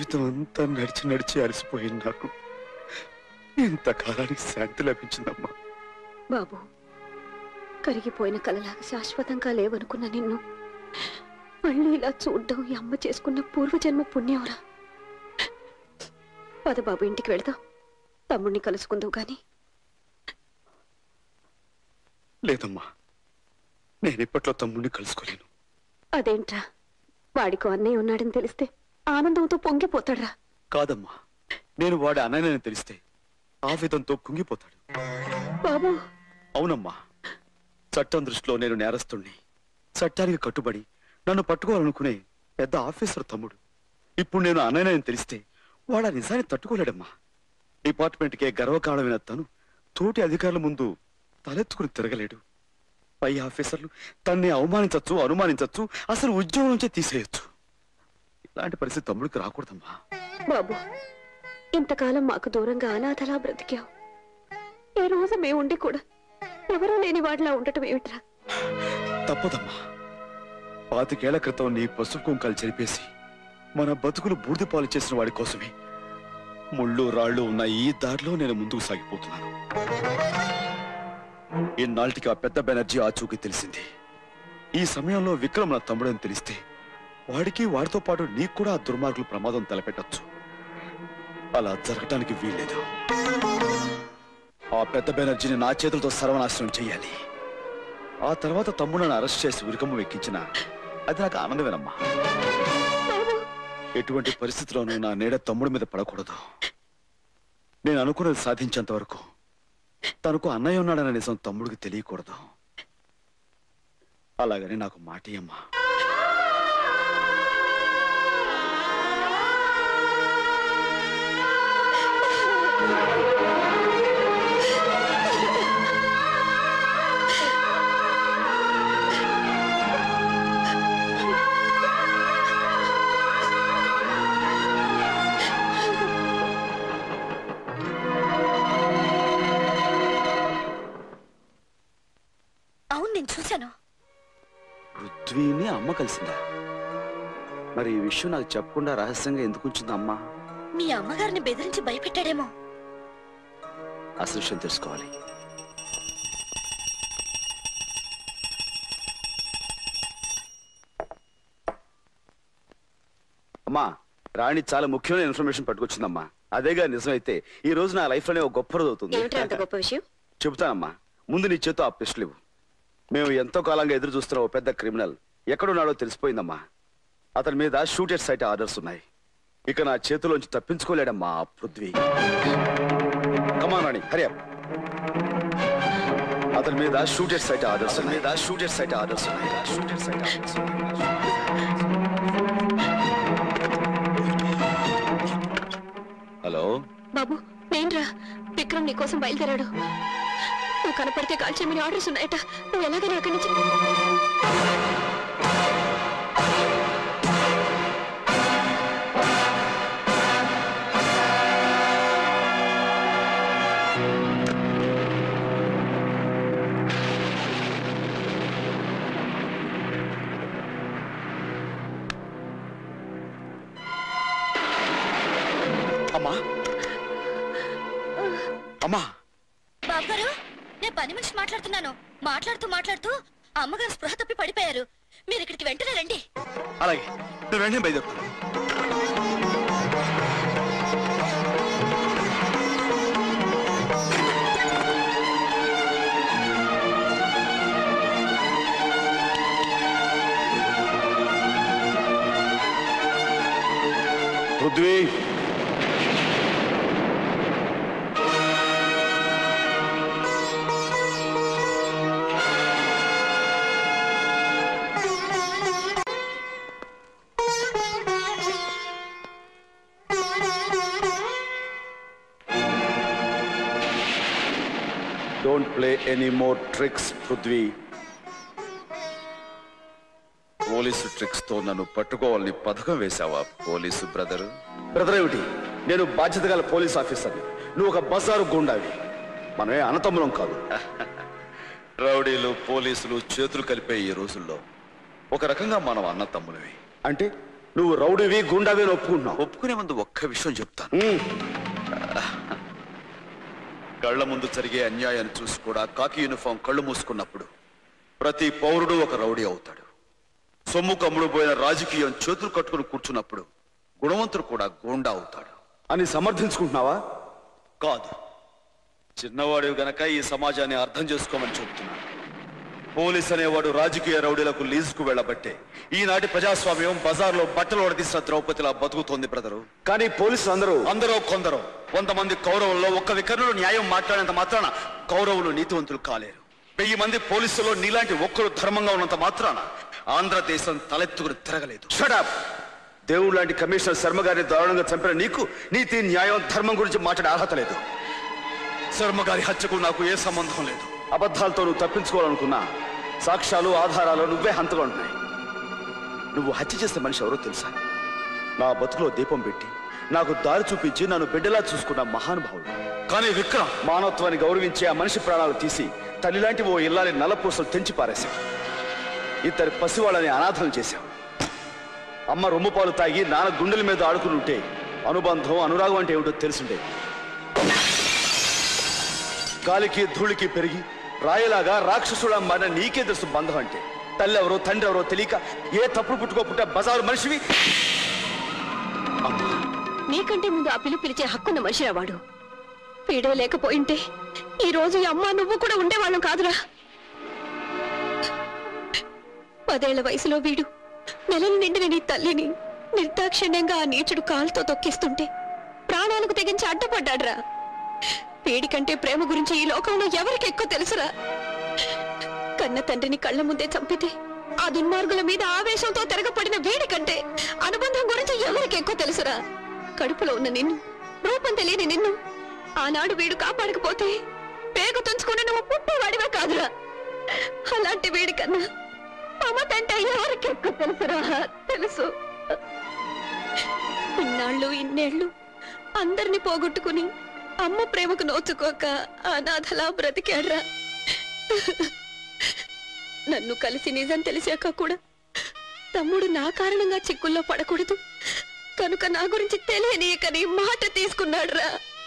జీవితం అంతా నడిచి నడిచి అలసిపోయింది నాకు ఇంతకాలానికి శాంతి లభించిందమ్మా బాబు కరిగిపోయిన కలలాగా శాశ్వతంగా లేవనుకున్న నిన్ను మళ్ళీ ఇలా చూడ్డం ఈ అమ్మ చేసుకున్న పూర్వజన్మ పుణ్యంరా పద బాబు ఇంటికి వెళ్దాం తమ్ముణ్ణి కలుసుకుందావు గాని లేదమ్మా నేను ఇప్పట్లో తమ్ముడిని కలుసుకోలేను అదేంట్రా వాడికో అన్నయ్య ఉన్నాడని తెలిస్తే ఆనందంతో పొంగిపోతాడ్రా కాదమ్మా నేను వాడి అన్నయ్యని తెలిస్తే ఆవేదంతో కుంగిపోతాడు బాబు అవునమ్మా చట్టం దృష్టిలో నేను నేరస్తుణ్ణి చట్టానికి కట్టుబడి నన్ను పట్టుకోవాలనుకునే పెద్ద ఆఫీసర్ తమ్ముడు ఇప్పుడు నేను అన్నయ్యని తెలిస్తే వాడు ఆ నిజాన్ని తట్టుకోలేడమ్మా డిపార్ట్మెంట్కే గర్వకారణమైన తను తోటి అధికారుల ముందు తలెత్తుకుని తిరగలేడు పై ఆఫీసర్లు తన్ని అవమానించచ్చు అనుమానించచ్చు అసలు ఉద్యోగం నుంచే తీసేయచ్చు ఇలాంటి పరిస్థితి తమ్ముడికి రాకూడదమ్మా బాబు ఇంతకాలం మాకు దూరంగా అనాథలా బ్రతికావు ఈ రోజు మేముండి కూడా ఎవరూ లేని వాడిలా ఉండటం ఏమిట్రా తప్పదమ్మా పాతికేళ్ల క్రితం నీ పసుపు కుంకాలు చెరిపేసి మన బతుకులు బూడిద పాలు చేసిన వాడి కోసమే ముళ్ళు రాళ్ళు ఉన్న ఈ దారిలో నేను ముందుకు సాగిపోతున్నాను ఇన్నాళ్ళకి ఆ పెద్ద బెనర్జీ ఆచూకీ తెలిసింది ఈ సమయంలో విక్రమ్ నా తమ్ముడని తెలిస్తే వాడికి వాడితో పాటు నీకు కూడా ఆ దుర్మార్గులు ప్రమాదం తలపెట్టొచ్చు అలా జరగటానికి వీల్లేదు ఆ పెద్ద బెనర్జీని నా చేతులతో సర్వనాశనం చెయ్యాలి ఆ తర్వాత తమ్ముడని అరెస్ట్ చేసి ఉరికమ్మ ఎక్కించిన అది నాకు ఆనందమేనమ్మా ఎటువంటి పరిస్థితిలోనూ నా నీడ తమ్ముడి మీద పడకూడదు నేను అనుకున్నది సాధించేంత వరకు తనకు అన్నయ్య ఉన్నాడన్న నిజం తమ్ముడికి తెలియకూడదు అలాగని నాకు మాటియమ్మా అవును నేను చూశాను పృథ్వీని అమ్మ కలిసిందా మరి ఈ విషయం నాకు చెప్పకుండా రహస్యంగా ఎందుకు ఉంచింది అమ్మ మీ అమ్మగారిని బెదిరించి భయపెట్టాడేమో అసలు విషయం తెలుసుకోవాలి అమ్మా రాణి చాలా ముఖ్యమైన ఇన్ఫర్మేషన్ పట్టుకొచ్చిందమ్మా అదేగా నిజమైతే ఈ రోజు నా లైఫ్ లోనే ఒక గొప్ప రోజు ఏమిట్రా అంత అవుతుంది గొప్ప విషయం చెబుతానమ్మా ముందు నీ చేతో ఆ పిస్టల్ ఇవ్వు మేము ఎంతో కాలంగా ఎదురు చూస్తున్న ఓ పెద్ద క్రిమినల్ ఎక్కడున్నాడో తెలిసిపోయిందమ్మా అతని మీద షూటెడ్ సైట్ ఆర్డర్స్ ఉన్నాయి ఇక నా చేతిలోంచి తప్పించుకోలేడమ్మా ఆ Prithvi come on Rani hurry up అతని మీద షూటెడ్ సైట్ ఆర్డర్స్ మీద షూటెడ్ సైట్ ఆర్డర్స్ ఉన్నాయి షూటెడ్ సైట్ ఆర్డర్స్ హలో బాబు నేనురా విక్రమ్ నీ కోసం బయలుదేరాడు నువ్వు కనపడితే కాల్చేమని ఆర్డర్స్ ఉన్నాయట నువ్వు ఎలాగైనా అక్కడి నుంచి అమ్మా అమ్మా బాబు గారు నేను పని మనిషి మాట్లాడుతున్నాను మాట్లాడుతూ మాట్లాడుతూ అమ్మగారు స్పృహ తప్పి పడిపోయారు మీరు ఇక్కడికి వెంటనే రండి అలాగే నేను వెంటనే బయలుదేరుతాను Prithvi don't play any more tricks Prithvi police tricks తో నన్ను పట్టుకోవాలని పథకం వేశావా పోలీసు బ్రదర్ బ్రదర్ ఏమిటి నేను బాధ్యత గల పోలీస్ ఆఫీసర్ని నువ్వు ఒక బజారు గుండావి మనమే అనతమ్ములం కాదు రౌడీలు పోలీసులు చేతులు కలిపే ఈ రోజుల్లో ఒక రకంగా మనం అన్న తమ్ములవి అంటే నువ్వు రౌడీవి గుండావి అని ఒప్పుకుంటున్నావు ఒప్పుకునే ముందు ఒక్క విషయం చెప్తాను ఉమ్, కళ్ళ ముందు జరిగే అన్యాయాన్ని చూసి కూడా కాకి యూనిఫామ్ కళ్ళు మూసుకున్నప్పుడు ప్రతి పౌరుడు ఒక రౌడీ అవుతాడు సొమ్ము కమ్ముడు పోయిన రాజకీయం చేతులు కట్టుకుని కూర్చున్నప్పుడు గుణవంతుడు కూడా గోండా అవుతాడు అని సమర్థించుకుంటున్నావా కాదు చిన్నవాడు గనక ఈ సమాజాన్ని అర్థం చేసుకోమని చెబుతున్నాను పోలీస్ అనేవాడు రాజకీయ రౌడీలకు లీజుకు వెళ్ళబట్టే ఈనాటి ప్రజాస్వామ్యం బజార్లో బట్టలు వడదీసిన ద్రౌపదిలా బతుకుతోంది బ్రదరు కానీ పోలీసులు అందరూ అందరూ కొందరు వందమంది కౌరవుల్లో ఒక్క వికర్ణుడు న్యాయం మాట్లాడినంత మాత్రాన కౌరవులు నీతివంతులు కాలేరు వెయ్యి మంది పోలీసుల్లో నీలాంటి ఒక్కరు ధర్మంగా ఉన్నంత మాత్రాన ఆంధ్రదేశం తలెత్తుకుని తిరగలేదు షడప్ దేవుడు లాంటి కమిషనర్ శర్మ గారిని దారుణంగా చంపిన నీకు నీతి న్యాయం ధర్మం గురించి మాట్లాడే అర్హత లేదు శర్మ గారి హత్యకు నాకు ఏ సంబంధం లేదు అబద్ధాలతో నువ్వు తప్పించుకోవాలనుకున్నా సాక్ష్యాలు ఆధారాలు నువ్వే హంతగా ఉంటున్నాయి నువ్వు హత్య చేసిన మనిషి ఎవరో తెలుసా నా బతుకులో దీపం పెట్టి నాకు దారి చూపించి నన్ను బిడ్డలా చూసుకున్న మహానుభావుడు కానీ విక్రమ్ మానవత్వాన్ని గౌరవించి ఆ మనిషి ప్రాణాలు తీసి తల్లిలాంటి ఓ ఇల్లాలి నల్లపూసలు తెంచి పారేశాం ఇద్దరు పసివాళ్ళని అనాథం చేశాం అమ్మ రొమ్ము పాలు తాగి నాన్న గుండెల మీద ఆడుకుని ఉంటే అనుబంధం అనురాగం అంటే ఏమిటో తెలుసుండేది గాలికి ధూళికి పెరిగి రాయలాగా రాక్షసుడా మారిన నీకే తెలుసు బంధం అంటే తల్లి ఎవరో తండ్రి ఎవరో తెలియక ఏ తప్పుడు పుట్టుకోకుండా బజారు మనిషివి నీకంటే ముందు ఆ పిలుపు పిలిచే హక్కున్న మనిషిరా వాడు పీడే లేకపోయింటే ఈ రోజు ఈ అమ్మ నువ్వు కూడా ఉండేవాళ్ళం కాదురా పదేళ్ల వయసులో వీడు నెలలు నిండిన నీ తల్లిని నిర్దాక్షిణ్యంగా ఆ నీచుడు కాలుతో తొక్కిస్తుంటే ప్రాణాలకు తెగించి అడ్డపడ్డాడ్రా వీడి కంటే ప్రేమ గురించి ఈ లోకంలో ఎవరికి ఎక్కువ తెలుసురా కన్న తండ్రిని కళ్ళ ముందే చంపితే ఆ దుర్మార్గుల మీద ఆవేశంతో తిరగపడిన వీడి కంటే అనుబంధం గురించి ఎవరికి ఎక్కువ తెలుసురా కడుపులో ఉన్న నిన్ను రూపం తెలియని నిన్ను ఆనాడు వీడు కాపాడకపోతే పేగు తుంచుకుని నువ్వు పుట్టేవాడివే కాదురా అలాంటి వీడి కన్నా మమతంటే ఎవరికి ఎక్కువ తెలుసురా తెలుసు ఇన్నాళ్ళు ఇన్నేళ్ళు అందరిని పోగొట్టుకుని అమ్మ ప్రేమకు నోచుకోక అనాథలా బ్రతికాడ్రా నన్ను కలిసి నిజం తెలిసాక కూడా తమ్ముడు నా కారణంగా చిక్కుల్లో పడకూడదు కనుక నా గురించి తెలియనీయకని మాట తీసుకున్నాడురా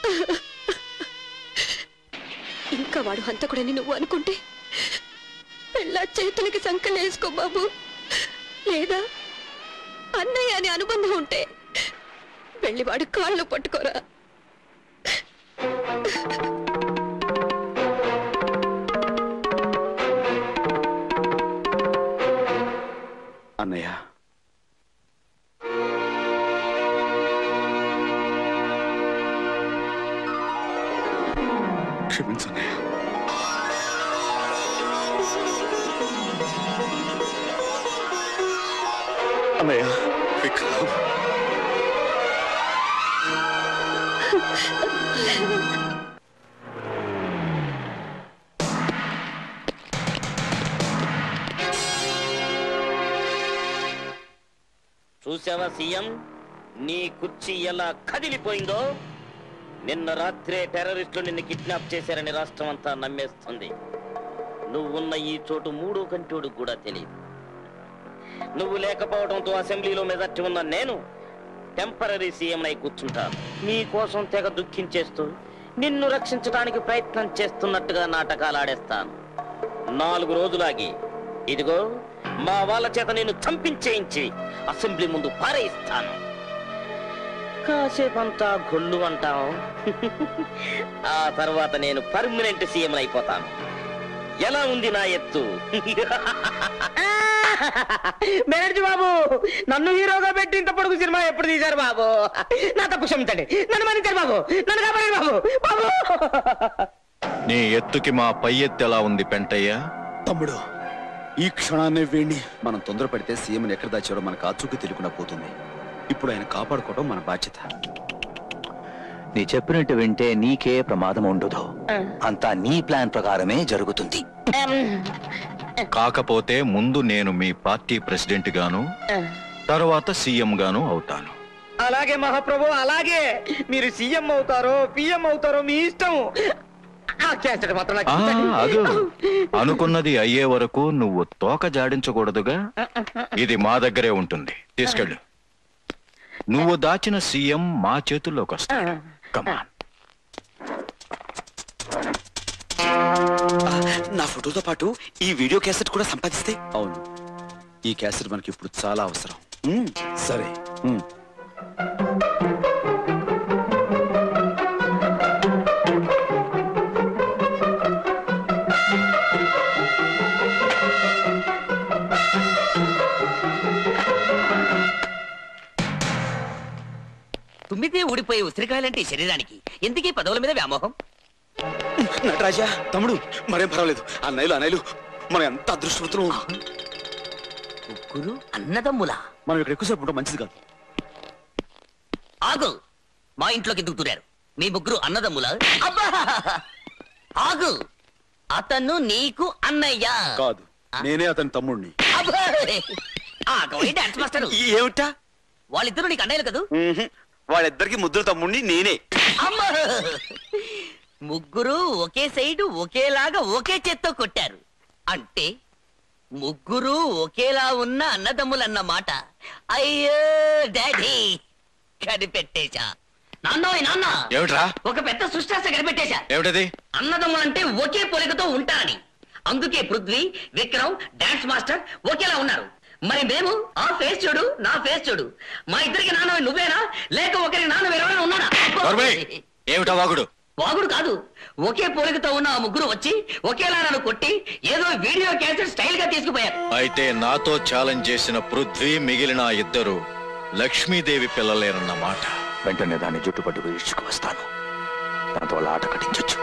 ఇంకా వాడు హంతకుడని నువ్వు అనుకుంటే పెళ్ళ చేతులకి సంకలేసుకో బాబు లేదా అన్నయ్య అని అనుబంధం ఉంటే వెళ్ళి వాడు కాళ్ళు పట్టుకోరా అన్నయ్య క్షమించన్నయ్య అన్నయ్య విక్రమ్ చూసావా సీఎం నీ కుర్చీ ఎలా కదిలిపోయిందో నిన్న రాత్రే టెర్రరిస్టులు నిన్ను కిడ్నాప్ చేశారని రాష్ట్రం అంతా నమ్మేస్తుంది నువ్వున్న ఈ చోటు మూడో కంటోడు కూడా తెలియదు నువ్వు లేకపోవడంతో అసెంబ్లీలో మెజార్టీ ఉన్న నేను టెంపరీ సీఎం అయి కూర్చుంటాను నీ కోసం తెగ దుఃఖించేస్తూ నిన్ను రక్షించడానికి ప్రయత్నం చేస్తున్నట్టుగా నాటకాలు ఆడేస్తాను నాలుగు రోజులాగి ఇదిగో మా వాళ్ళ చేత నేను చంపించేయించి అసెంబ్లీ ముందు పారేయిస్తాను కాసేపంతా గొల్లు అంటాం ఆ తర్వాత నేను పర్మనెంట్ సీఎం అయిపోతాను ఎలా ఉంది నా ఎత్తు మేనేజర్ బాబు నన్ను హీరోగా పెట్టి ఇంత పొడుగు సినిమా ఎప్పుడు తీశారు బాబు నా తప్పు క్షమించండి నన్ను మన్నించారు బాబు నన్ను కాపాడండి బాబు బాబు నీ ఎత్తుకి మా పై ఎత్తు ఎలా ఉంది పెంటయ్య తమ్ముడు ఈ క్షణాన్నే వేణి మనం తొందరపడితే సీఎంని ఎక్కడ దాచారో మనకు ఆచూకీ తెలియకుండా పోతుంది ఇప్పుడు ఆయన కాపాడుకోవడం మన బాధ్యత నీ చెప్పినట్టు వింటే నీకే ప్రమాదం ఉండదు అంతా నీ ప్లాన్ ప్రకారమే జరుగుతుంది కాకపోతే ముందు నేను మీ పార్టీ ప్రెసిడెంట్ గాను తర్వాత సీఎం గాను అవుతాను అలాగే మహాప్రభు అలాగే మీరు సీఎం అవుతారో పిఎం అవుతారో మీ ఇష్టం ఆ క్యాసెట్ మాత్రం నాకు ఆ, ఇవ్వండి. అదు అనుకున్నది అయ్యే వరకు నువ్వు తోక జాడించకూడదుగా ఇది మా దగ్గరే ఉంటుంది తీసుకెళ్ళు నువ్వు దాచిన సీఎం మా చేతుల్లోకి వస్తాడు కమాన్ నా ఫోటోతో పాటు ఈ వీడియో క్యాసెట్ కూడా సంపాదిస్తే అవును ఈ క్యాసెట్ మనకి ఇప్పుడు చాలా అవసరం మ్మ్, సరే మ్మ్. తుమ్మితే ఊడిపోయే ఉసిరికాయలంటే ఈ శరీరానికి ఎందుకీ పదవుల మీద వ్యామోహం నటరాజా తమ్ముడు మరేం పర్వాలేదు అన్నయ్యలు అన్నయ్యలు మనం ఎంత అదృష్టవంతులు ముగ్గురు అన్నదమ్ములా మనం ఇక్కడ ఎక్కువసేపు ఉండడం మంచిది కాదు ఆగు మా ఇంట్లోకి ఎందుకు తూరారు మీ ముగ్గురు అన్నదమ్ములా అబ్బా ఆగు అతను నీకు అన్నయ్య కాదు నేనే అతని తమ్ముడిని అబ్బా! ఆగోయ్ డాన్స్ మాస్టర్ ఏమిటా వాళ్ళిద్దరూ నీకు అన్నయ్యలు కదూ వాళ్ళిద్దరికి ముద్దుల తమ్ముడిని నేనే అమ్మా! ముగ్గురు ఒకే సైడు ఒకేలాగా ఒకే చేత్తో కొట్టారు అంటే ముగ్గురు ఒకేలా ఉన్న అన్నదమ్ములన్నమాట అయ్యో డాడీ కనిపెట్టేశా నాన్నోయ్ నాన్న ఏమిట్రా ఒక పెద్ద సృష్టాస కనిపెట్టేశా ఏమిటది అన్నదమ్ములంటే ఒకే పోలికతో ఉంటారని అందుకే పృథ్వీ విక్రమ్ డాన్స్ మాస్టర్ ఒకేలా ఉన్నారు మరి మేము ఆ ఫేస్ చూడు నా ఫేస్ చూడు మా ఇద్దరికి నాన్న నువ్వేనా లేక ఒకరి నాన్న ఎవరైనా ఉన్నాడా నోర్మై, ఏమిటా వాగుడు వాగుడు కాదు ఒకే పోలికతో ఉన్న ఆ ముగ్గురు వచ్చి ఒకేలా నన్ను కొట్టి ఏదో వీడియో క్యాసెట్ స్టైల్ గా తీసుకుపోయారు అయితే నాతో ఛాలెంజ్ చేసిన పృథ్వీ మిగిలిన ఆ ఇద్దరు లక్ష్మీదేవి పిల్లలేరన్నమాట వెంటనే దాన్ని జుట్టుపట్టుకు ఇచ్చుకు వస్తాను దాంతో వాళ్ళ ఆట కట్టించొచ్చు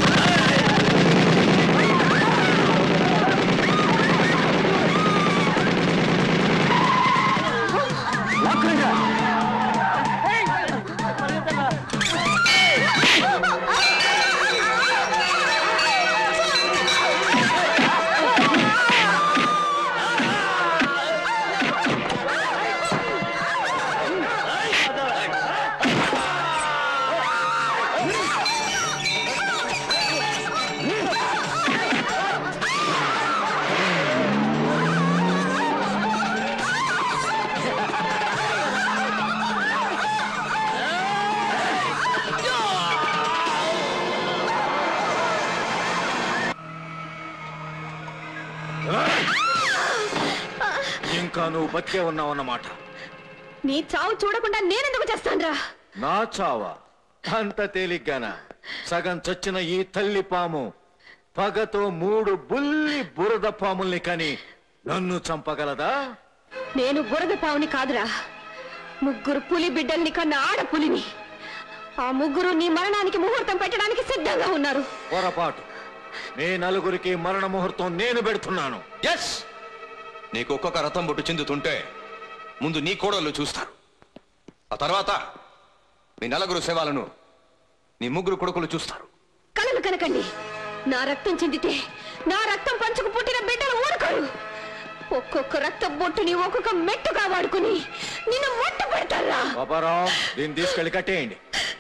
ఇంకా నువ్వు బతికే ఉన్నావన్నమాట నీ చావు చూడకుండా నేనెందుకు చేస్తానురా నా చావా అంత తేలిగ్గాన సగం చచ్చిన ఈ తల్లి పాము పగతో మూడు బుల్లి బురద పాముల్ని కని నన్ను చంపగలదా నేను బురద పావుని కాదురా ముగ్గురు పులి బిడ్డల్ని కన్న ఆడ పులిని ఆ ముగ్గురు నీ మరణానికి ముహూర్తం పెట్టడానికి సిద్ధంగా ఉన్నారు పొరపాటు మీ నలుగురికి మరణ ముహూర్తం నేను పెడుతున్నాను ఎస్ నీకు ఒక్కొక్క రథం బొట్టు చెందుతుంటే ముందు నీ కోడళ్ళు చూస్తారు ఆ తర్వాత మీ నలుగురు శవాలను నీ ముగ్గురు కొడుకులు చూస్తారు కలలు కనకండి నా రక్తం చెందితే నా రక్తం పంచుకు పుట్టిన బిడ్డలు ఊరుకోరు ఒక్కొక్క రక్త బొట్టుని ఒక్కొక్క మెట్టుగా వాడుకుని నిన్ను మొట్ట పెడతారా పాపారావు దీన్ని తీసుకెళ్ళి కట్టేయండి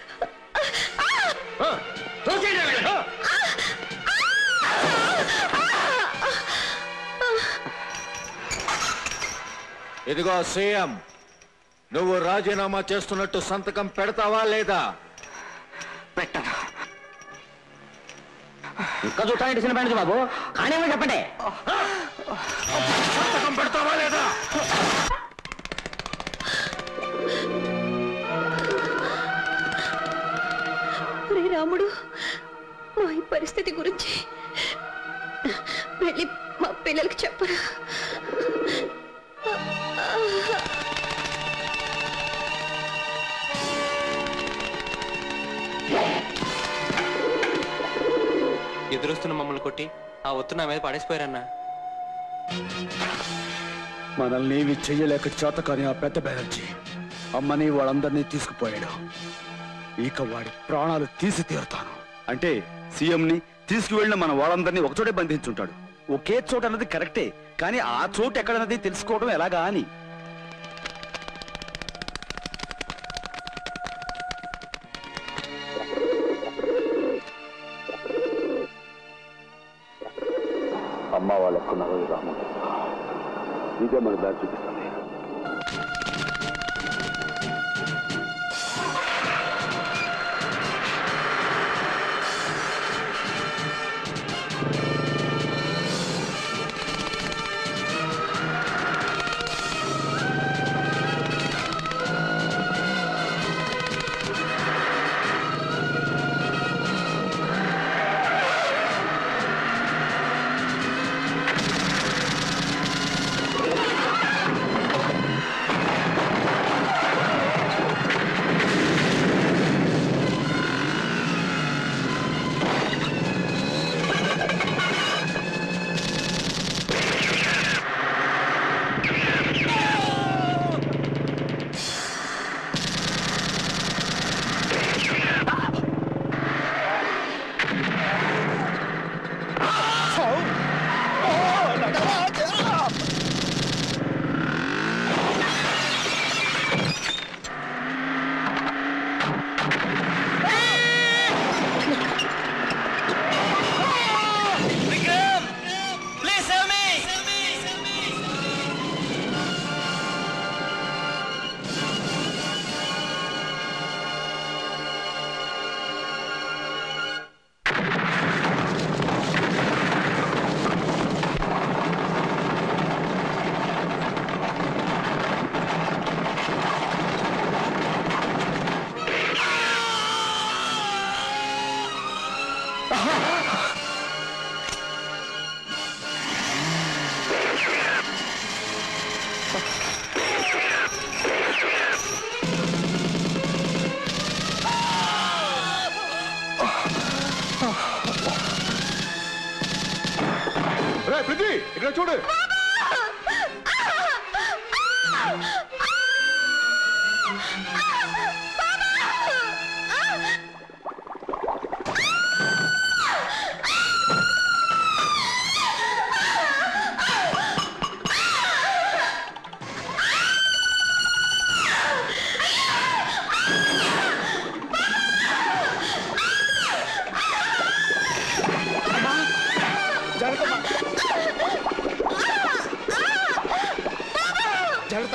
తోసేయండి వీళ్ళని. ఇదిగో సీఎం నువ్వు రాజీనామా చేస్తున్నట్టు సంతకం పెడతావా లేదా పెట్టను ఇంకా చూడటానికి సినిమా ఎందుకు బాబు కానీ చెప్పండి సంతకం పెడతావా లేదా ఒరే రాముడు మా ఈ పరిస్థితి గురించి వెళ్ళి మా పిల్లలకి చెప్పరా ఎదురొస్తున్న మమ్మల్ని కొట్టి ఆ ఒత్తు నా మీద పడేసిపోయారన్నా మనల్ని ఏమి చెయ్యలేక చేత కానీ ఆ పెద్ద బెనర్జీ అమ్మని వాళ్ళందరినీ తీసుకుపోయాడు ఇక వాడి ప్రాణాలు తీసి తీరుతాను అంటే సీఎం ని తీసుకువెళ్ళిన మన వాళ్ళందరినీ ఒకచోటే బంధించుంటాడు ఒకే చోట అన్నది కరెక్టే కానీ ఆ చోటు ఎక్కడన్నది తెలుసుకోవడం ఎలాగా అని అమ్మ వాళ్ళకున్నారు రాముడు ఇదే మన దారి చూపిస్తుంది పృథ్వీ ఇక్కడ చూడు జాగ్రత్త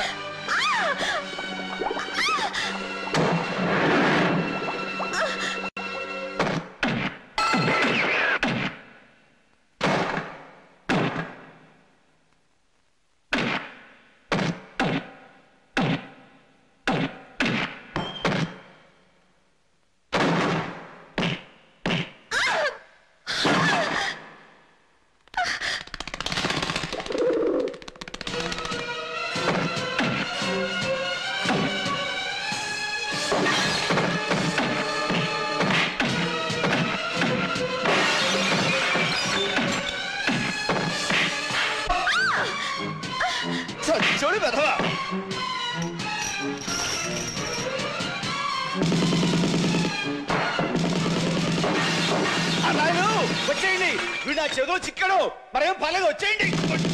చూడు పెదవా అన్నాయను వచ్చేయండి వీడు నా చెదో చిక్కడు మరేం పర్లేదు వచ్చేయండి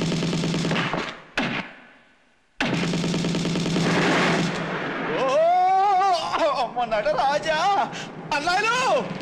ఓ అమ్మ నట రాజా అన్నాయను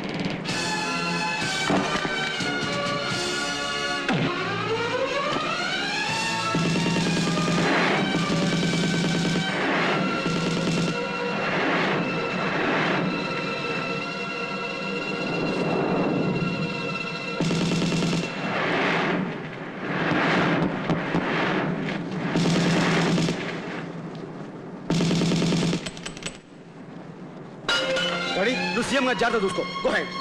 డాడీ నువ్వు సీఎం గా జాగ్రత్త చూసుకో గో హెడ్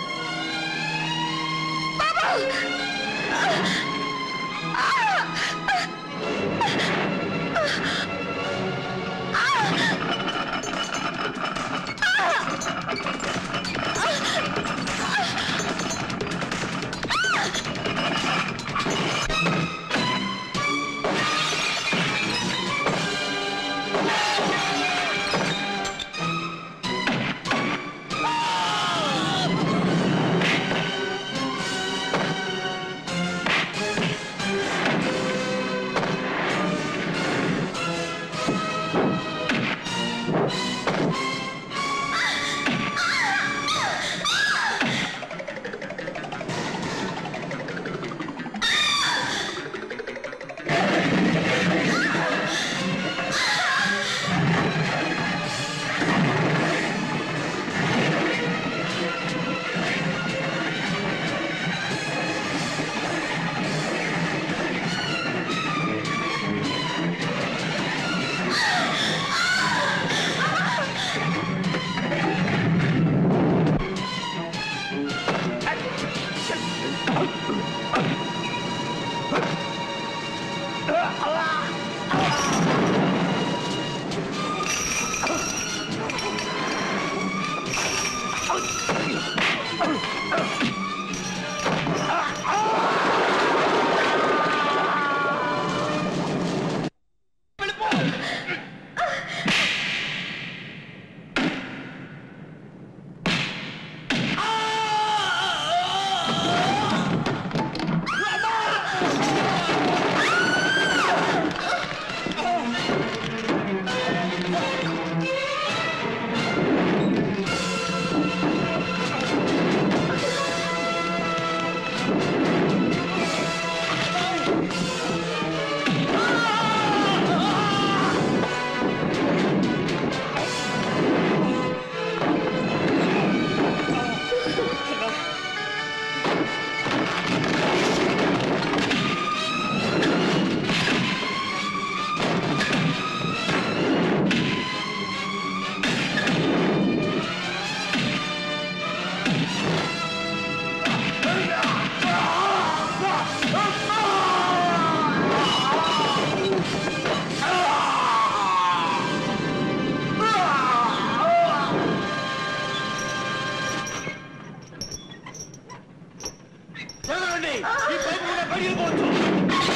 ఈ పైపు కూడా పగిలిపోవచ్చు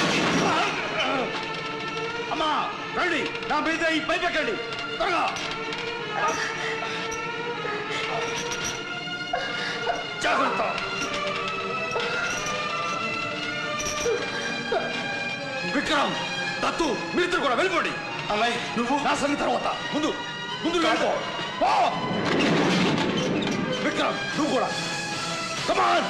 అమ్మా రండి నా మీద ఈ పై పెట్టండి త్వరగా జాగ్రత్త విక్రమ్ దత్తు మీరిద్దరు కూడా వెళ్ళిపోండి అమ్మాయి నువ్వు నా సంగతి తర్వాత ముందు ముందు వెళ్ళిపో పో. విక్రమ్ నువ్వు కూడా కమాన్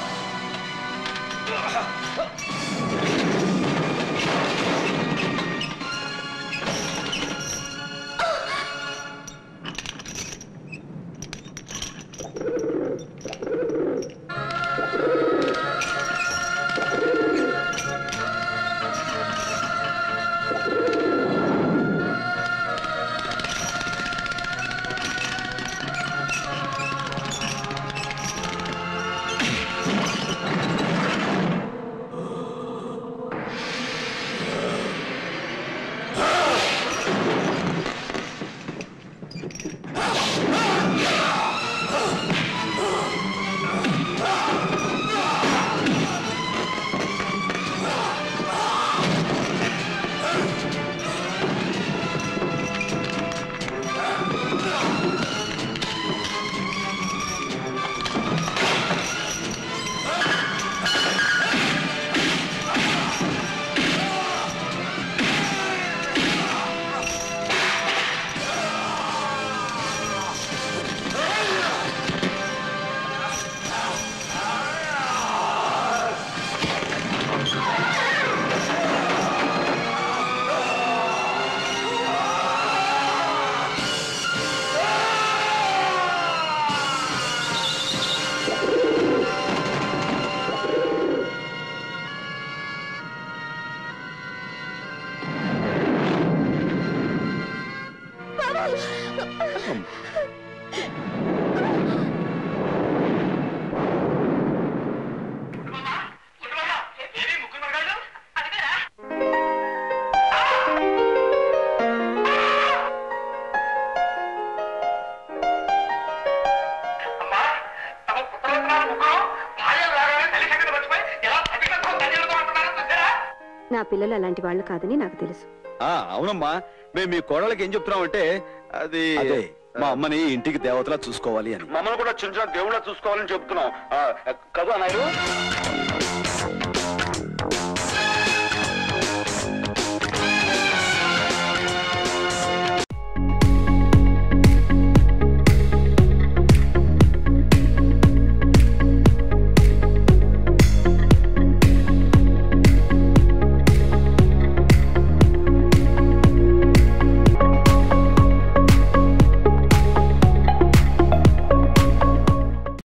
నా పిల్లలు అలాంటి వాళ్ళు కాదని నాకు తెలుసు ఆ అవునమ్మా మేము మీ కోడలకి ఏం చెప్తున్నామంటే అది అదే. మా అమ్మని ఇంటికి దేవతలా చూసుకోవాలి అని మమ్మల్ని కూడా చిన్న చిన్న దేవుళ్ళ చూసుకోవాలని చెప్తున్నాం కదా నాయుడు